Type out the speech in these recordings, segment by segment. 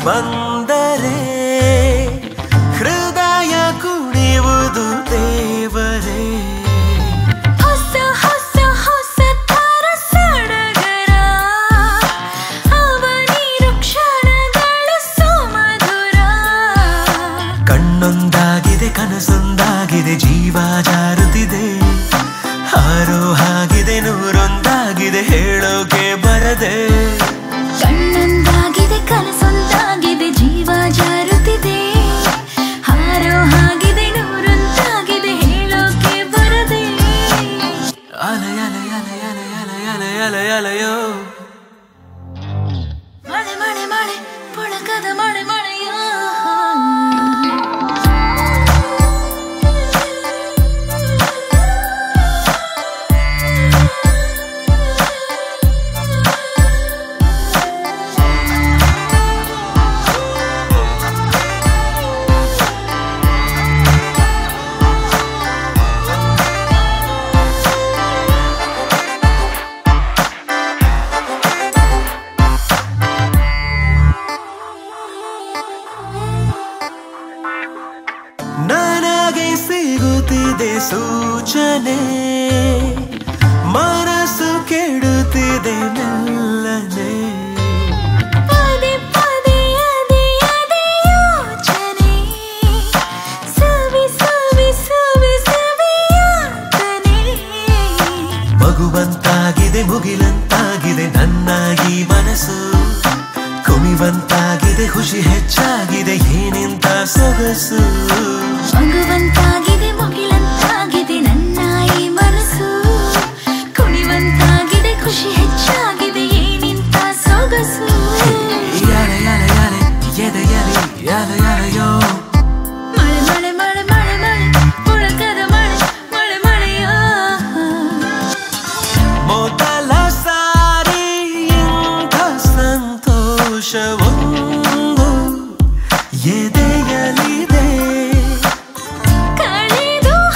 ಬಂದರೆ ಹೃದಯ ಕುಣಿಯುವುದು ದೇವರೇ ಹೊಸ ಹೊಸ ಹೊಸ ತರ ಸಡಗರ ಅವನೀರು ಕ್ಷಣಗಳು ಸುಮಧುರ ಕಣ್ಣೊಂದಾಗಿದೆ ಕನಸೊಂದಾಗಿದೆ ಜೀವ ಜಾರುತ್ತಿದೆ ಹಾರೋ ಹಾಗಿದೆ ನೂರೊಂದಾಗಿದೆ ಹೇಳೋಕೆ ಬರದೆ ಕಣ್ಣೊಂದಾಗಿದೆ ಕನಸೊಂದಾಗಿದೆ ಜೀವ ಜಾರುತ್ತಿದೆ ಹಾರೋ ಹಾಗಿದೆ ನೂರೊಂದಾಗಿದೆ ಹೇಳೋಕೆ ಬರದೆ ಅಲೆ ಅಲೆ ಅಲೆ ಅಲೆ ಅಲೆ ಅಲೆ ಅಲೆ ಅಲೆಯೋ ಮಳೆ ಮಳೆ ಮಳೆ ಪೊಳಕದ ಮಳೆ ಮಳೆಯೋ ನನಗೆ ಸಿಗುತ್ತಿದೆ ಸೂಚನೆ ಮನಸ್ಸು ಕೆಡುತ್ತಿದೆ ಮೆಲ್ಲನೆ ಪದೇ ಪದೇ ಅದೇ ಅದೇ ಯೋಚನೆ ಸವಿ ಸವಿ ಸವಿ ಸವಿಯಾತನೆ ಮಗುವಂತಾಗಿದೆ ಮುಗಿಲಂತಾಗಿದೆ ನನ್ನ ಈ ಮನಸ್ಸು ಕುಣಿವಂತಾಗಿದೆ ಖುಷಿ ಹೆಚ್ಚಾಗಿದೆ ಏನಿಂತ ಸೊಗಸು ಮಗುವಂತಾಗಿದೆ ಮುಗಿಲಂತಾಗಿದೆ ನನ್ನ ಈ ಮನಸ್ಸು ಕುಣಿವಂತಾಗಿದೆ ಖುಷಿ ಹೆಚ್ಚಾಗಿದೆ ಏನಿಂತ ಸೊಗಸು ಯಾಲೆ ಯಾಲೆ ಯಾಲೆ ಎದೆ ಯಾಲೆ ಯಾಲೆ ಯಾಲೆಯೋ ಮಳೆ ಮಳೆ ಮಳೆ ಮಳೆ ಮಳೆ ಪುಳಕದ ಮಳೆ ಮಳೆ ಮಳೆಯೋ ಮೊದಲ ಸಾರಿ ಇಂಥ ಸಂತೋಷವೊಂದು ಎದೆಯಲಿದೆ ಕಳೆದು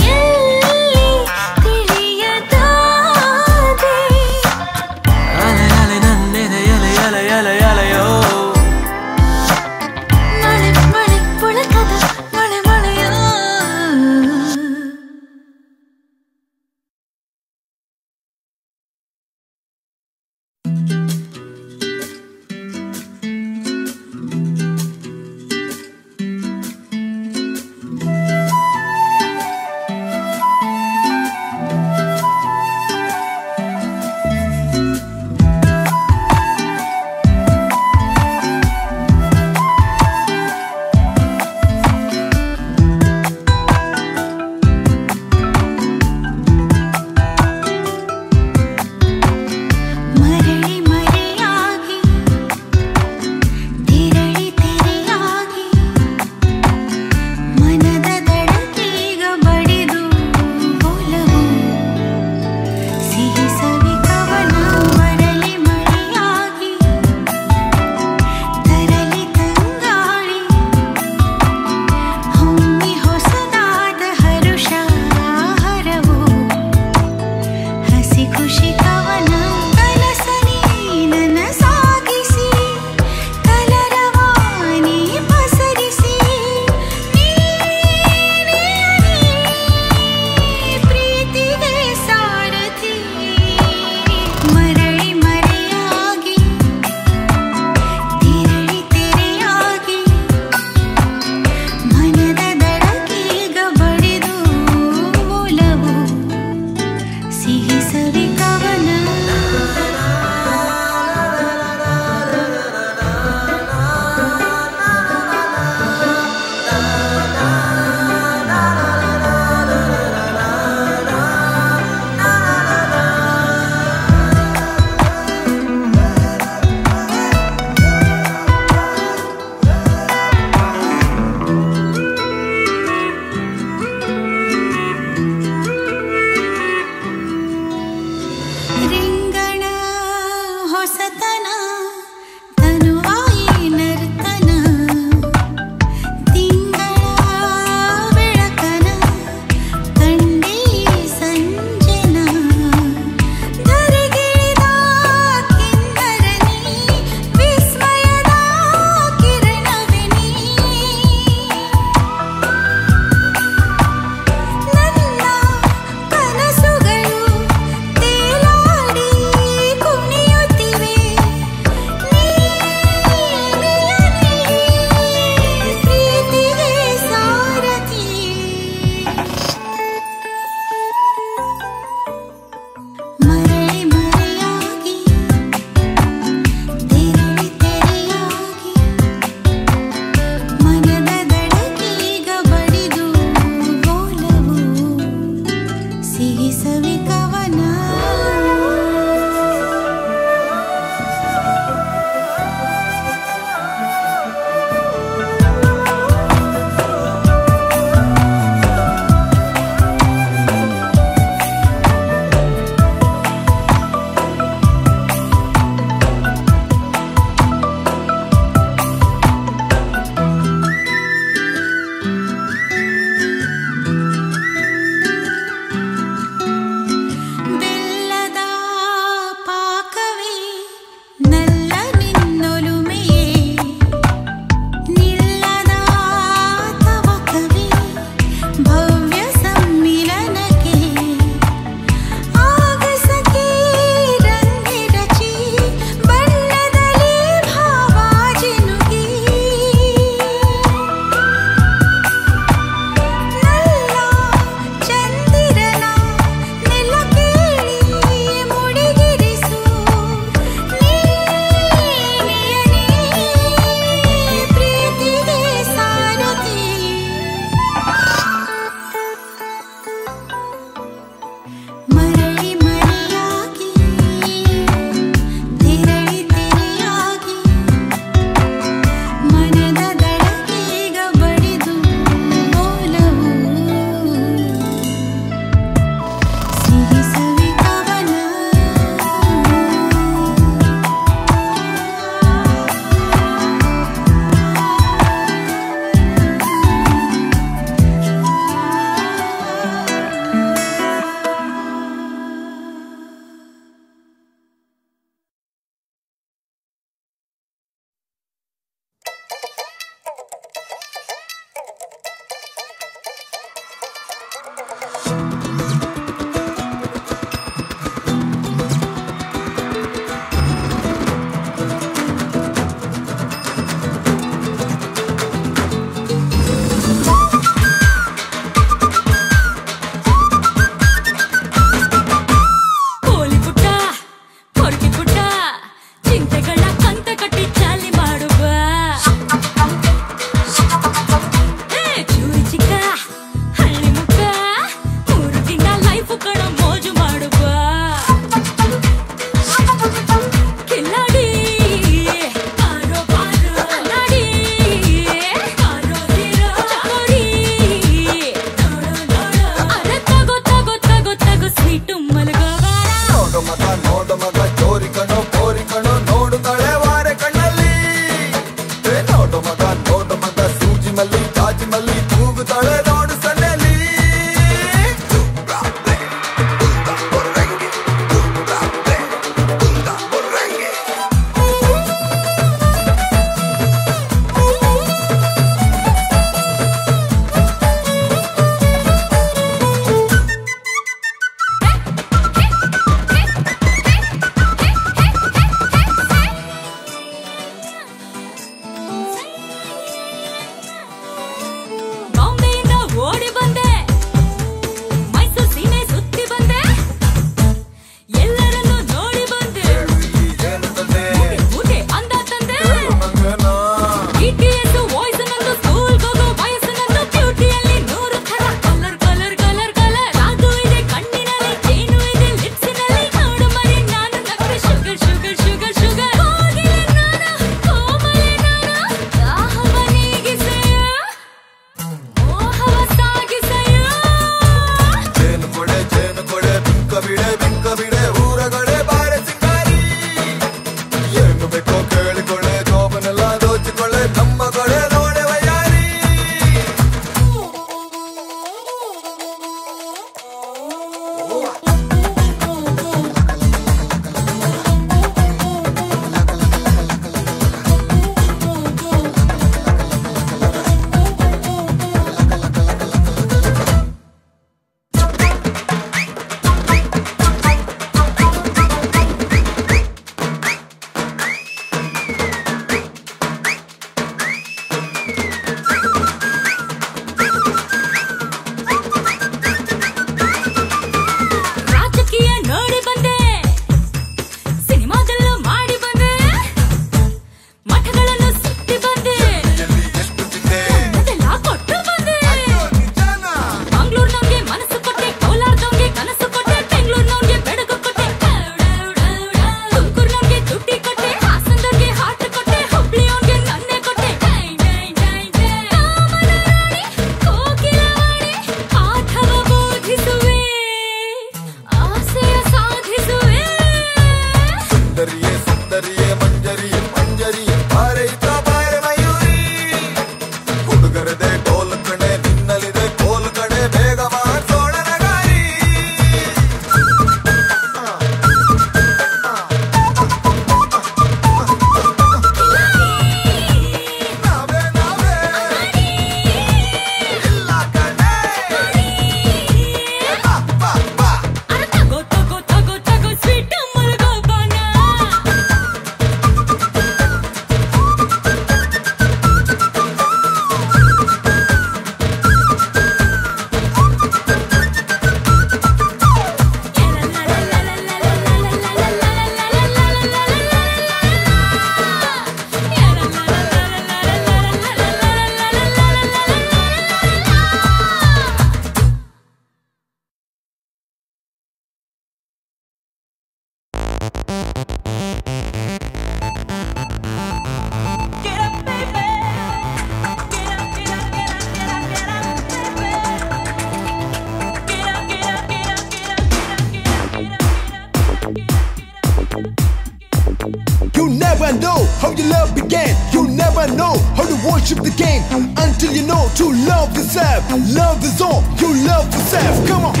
how your love began. You'll never know how to worship the game until you know to love yourself. Love is all you love yourself. Come on.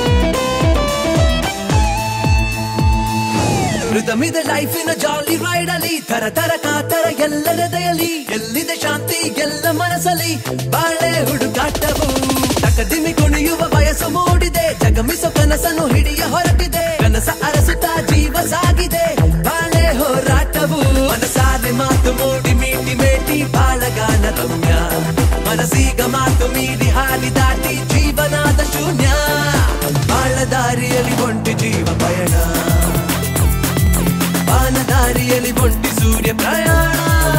ಮೃದಮಿದ ಲೈಫಿನ ಜಾಲಿ ರೈಡ್ ಅಲ್ಲಿ ತರ ತರ ಕಾತರ ಎಲ್ಲರ ದಯಲಿ ಎಲ್ಲಿದೆ ಶಾಂತಿ ಎಲ್ಲ ಮನಸ್ಸಲ್ಲಿ ಬಾಳೆ ಹುಡುಕಾಟವು ತಕದಿಮಿ ಕುಣಿಯುವ ವಯಸ್ಸು ಮೂಡಿದೆ ಜಗಮಿಸೋ ಕನಸನ್ನು ಹಿಡಿಯ ಹೊರಟಿದೆ ಕನಸ ಅರಸುತ್ತಾ ಜೀವ ಸಾಗಿದೆ ಬಾಳೆ ಹೋರಾಟವು ಮನಸಾರೆ ಮಾತು ಮೂಡಿ ಮೀಟಿ ಮೇಟಿ ಬಾಳಗಾನ ರಮ್ಯ ಮನಸ್ಸೀಗ ಮಾತು ಮೀರಿ ಹಾಲಿ ದಾಟಿ ಜೀವನಾದ ಶೂನ್ಯ ಬಾಳ ದಾರಿಯಲ್ಲಿ ಒಂಟಿ ಜೀವ ಪಯಣ ಬಾನದಾರಿಯಲ್ಲಿ ಒಂಟಿ ಸೂರ್ಯ ಪ್ರಯಾಣ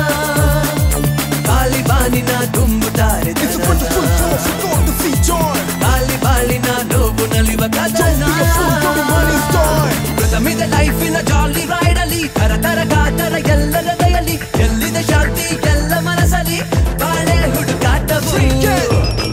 ಕಾಲಿ ಬಾನಿನ ತುಂಬುತ್ತಾರೆ It's a wonderful force, you're going to see joy. ಕಾಲಿ ಬಾಳಿನ ನೋವು ನಲಿವ ಕದನ Don't be a fool, don't be money's toy. ಪ್ರಥಮಿದ ಲೈಫಿನ ಜಾಲಿ ರೈಡ್ ಅಲ್ಲಿ ತರ ತರ ಕಾತರ ಎಲ್ಲರ ದಯಲಿ ಎಲ್ಲಿದೆ ಶಾಂತಿ ಎಲ್ಲ ಮನಸ್ಸಲ್ಲಿ ಬಾಳೆ ಹುಡುಕಾಟವು Freak it.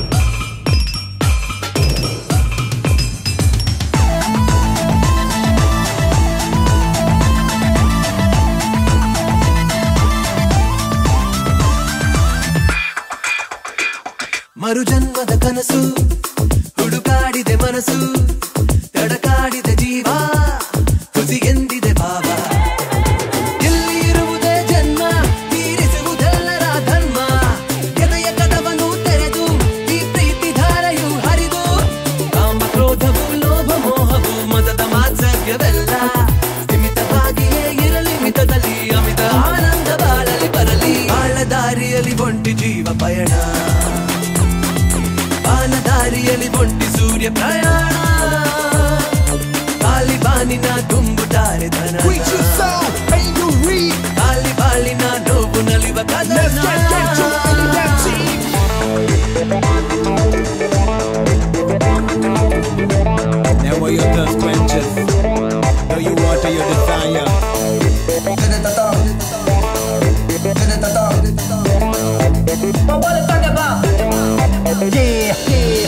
ಮರುಜನ್ಮದ ಕನಸು ಹುಡುಕಾಡಿದೆ ಮನಸ್ಸು ತಡಕಾಡಿದೆ ಜೀವ ಹುಸಿ ಎಂದಿದೆ ಭಾವ ಇಲ್ಲಿ ಇರುವುದೇ ಜನ್ಮ ತೀರಿಸುವುದೆಲ್ಲರ ಧರ್ಮ ಎದೆಯ ಕದವನ್ನು ತೆರೆದು ಈ ಪ್ರೀತಿ ಧಾರೆಯು ಹರಿದು ಕಾಮ ಕ್ರೋಧವು ಲೋಭ ಮೋಹವು ಮದದ ಮಾತ್ಸರ್ಯವೆಲ್ಲ ಸ್ಥಿಮಿತವಾಗಿಯೇ ಇರಲಿ ಮಿತದಲ್ಲಿ ಅಮಿತ ಆನಂದ ಬಾಳಲಿ ಬರಲಿ ಬಾಳ ದಾರಿಯಲ್ಲಿ ಒಂಟಿ ಜೀವ ಪಯಣ ಬಾನದಾರಿಯಲ್ಲಿ ಒಂಟಿ ಸೂರ್ಯ ಪ್ರಯಾಣ ಕಾಲಿ ಬಾನಿನ ತುಂಬುತ್ತಾರೆ ಧನ Preach your soul, and you read. ಕಾಲಿ ಬಾಳಿನ ನೋವು ನಲಿವ Let's ಕದನ get, get to any that team. Never your thirst quenches, though you water your desire. Yeah, yeah.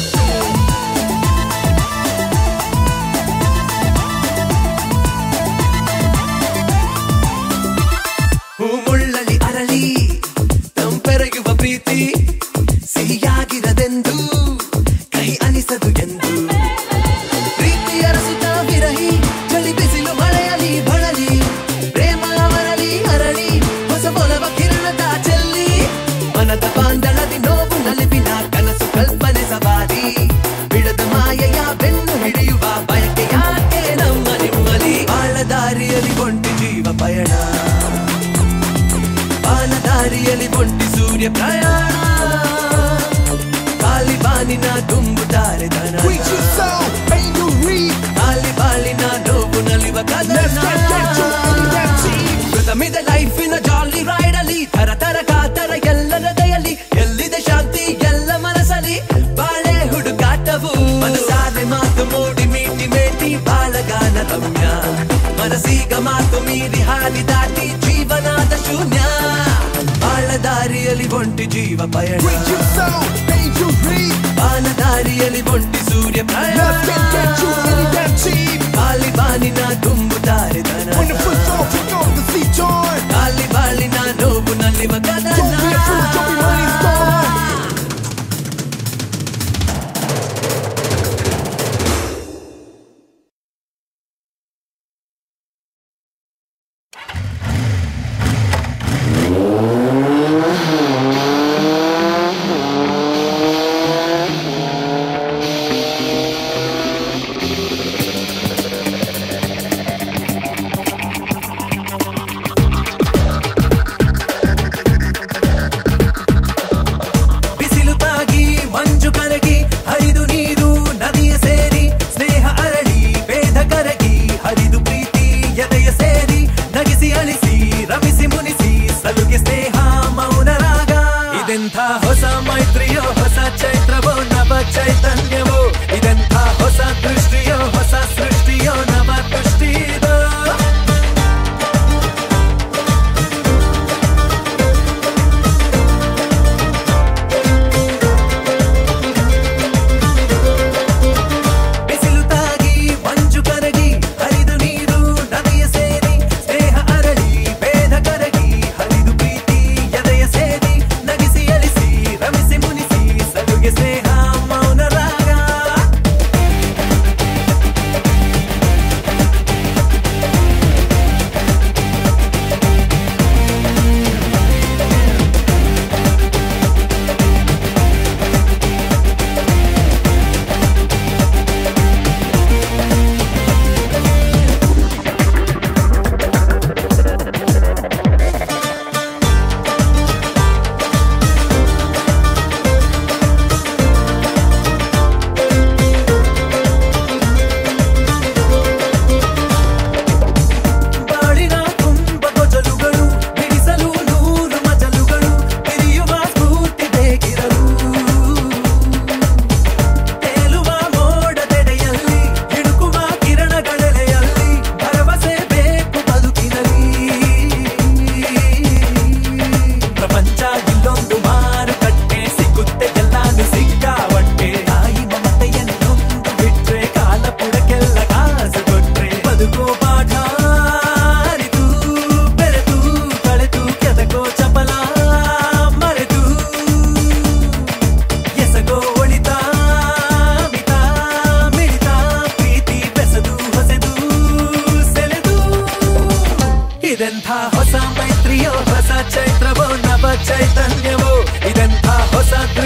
ಹೂಮುಳ್ಳಲಿ ಅರಳಿ ತಂಪೆರೆಯುವ ಪ್ರೀತಿ ಸಿಹಿಯಾಗಿರದೆಂದು ಕಹಿ ಅನಿಸದು ಎಂದು ಪ್ರೀತಿ ಅರಸುತ್ತ ವಿರಹಿ ಚಳಿ ಬಿಸಿಲು ಮಳೆಯಲಿ ಬಳಲಿ ಪ್ರೇಮ ಅವರಲಿ ಅರಳಿ ಹೊಸ ಒಲವ ಕಿರಣದ ಚೆಲ್ಲಿ ಮನದ ಬಾಂಧಳದಿ ನೋವು ನಲಿವಿನ ಕನಸು ಕಲ್ಪನೆ ಸವಾರಿ ಬಿಡದ ಮಾಯೆಯ ಬೆನ್ನು ಹಿಡಿಯುವ ಬಯಕೆ ಯಾಕೆ ನಮ್ಮ ನಿಮ್ಮಲಿ ಬಾಳ ದಾರಿಯಲ್ಲಿ ಒಂಟಿ ಜೀವ ಪಯಣ ಬಾನದಾರಿಯಲ್ಲಿ ಒಂಟಿ ಸೂರ್ಯ ಪ್ರಯಾಣ ಕಾಲಿ ಬಾನಿನ ತುಂಬುತ್ತಾರೆ ಧನ Preach your soul, and you read. ಕಾಲಿ ಬಾಳಿನ ನೋವು ನಲಿವ Let's get, get to any that team. ಕೃತಮಿದ ಲೈಫಿನ ಜಾಲಿ ರೈಡ್ ಅಲ್ಲಿ ತರ ತರ ಕಾತರ ಎಲ್ಲರ ದಯಲಿ ಎಲ್ಲಿದೆ ಶಾಂತಿ ಎಲ್ಲ ಮನಸ್ಸಲ್ಲಿ ಬಾಳೆ ಹುಡುಕಾಟವು ಮನಸಾರೆ ಮಾತು ಮೂಡಿ ಮೀಟಿ ಮೇಟಿ ಬಾಳಗಾನ ರಮ್ಯ ಮನಸ್ಸೀಗ ಮಾತು ಮೀರಿ ಹಾಲಿ ದಾಟಿ ಜೀವನಾದ ಶೂನ್ಯ ಬಾಳ ದಾರಿಯಲ್ಲಿ ಒಂಟಿ ಜೀವ ಪಯಣ Preach your soul, and you read. ಬಾನದಾರಿಯಲ್ಲಿ ಒಂಟಿ ಸೂರ್ಯ Let's get, get to ಪ್ರಯಾಣ any that team. ಕಾಲಿ ಬಾನಿನ ತುಂಬುತ್ತಾರೆ When the ಧನ foot's off, you're going to see joy. ಕಾಲಿ ಬಾಳಿನ ನೋವು ನಲಿವ ಕದನ Don't be a fool, don't be money's toy. ಚೈತನ್ಯವು ಇದೆಂಥ ಹೊಸ ದೃಶ್ಯ